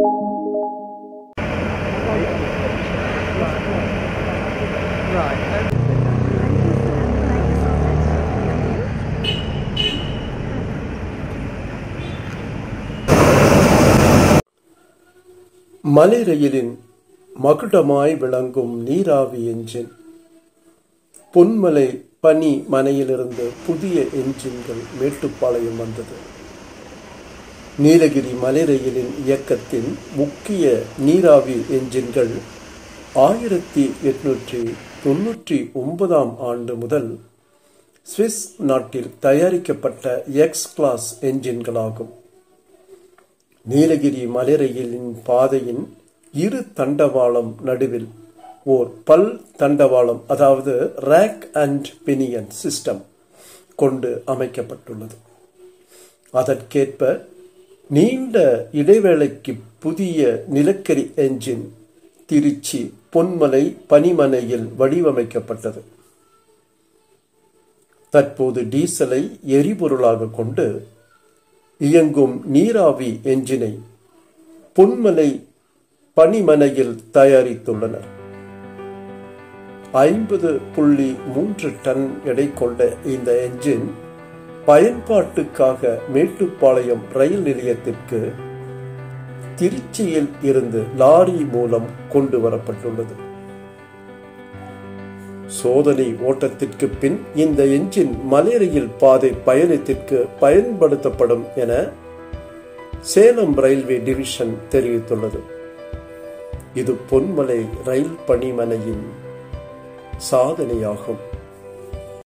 மலை ரயிலின் மகுடமாய் விளங்கும் நீராவி என்ஜின் பொன்மலை பனி மனையிலிருந்து புதிய என்ஜின்கள் மேட்டுப்பாளையம் வந்தது நீலகிரி மலை ரயிலின் இயக்கத்தின் முக்கிய நீராவி என்ஜின்கள் ஆயிரத்தி எட்நூற்றி தொன்னூற்றி ஒன்பதாம் ஆண்டு முதல் சுவிஸ் நாட்டில் தயாரிக்கப்பட்ட எக்ஸ் கிளாஸ் என்ஜின்களாகும் நீலகிரி மலை ரயிலின் பாதையின் இரு தண்டவாளம் நடுவில் ஓர் பல் தண்டவாளம் அதாவது ரேக் அண்ட் பினியன் சிஸ்டம் கொண்டு அமைக்கப்பட்டுள்ளது அதற்கேற்ப நீண்ட இடைவேளைக்கு புதிய நிலக்கரி என்ஜின் திருச்சி பொன்மலை பனிமனையில் வடிவமைக்கப்பட்டது தற்போது டீசலை எரிபொருளாக கொண்டு இயங்கும் நீராவி என்ஜினை பொன்மலை பனிமனையில் தயாரித்துள்ளனர் ஐம்பது புள்ளி மூன்று டன் எடை கொண்ட இந்த என்ஜின் பயன்பாட்டுக்காக மேட்டுப்பாளையம் ரயில் நிலையத்திற்கு திருச்சியில் இருந்து லாரி மூலம் கொண்டு வரப்பட்டுள்ளது சோதனை ஓட்டத்திற்கு பின் இந்த என்ஜின் மலைரயில் பாதை பயணத்திற்கு பயன்படுத்தப்படும் என சேலம் ரயில்வே டிவிஷன் தெரிவித்துள்ளது இது பொன்மலை ரயில் பணிமனையின் சாதனையாகும்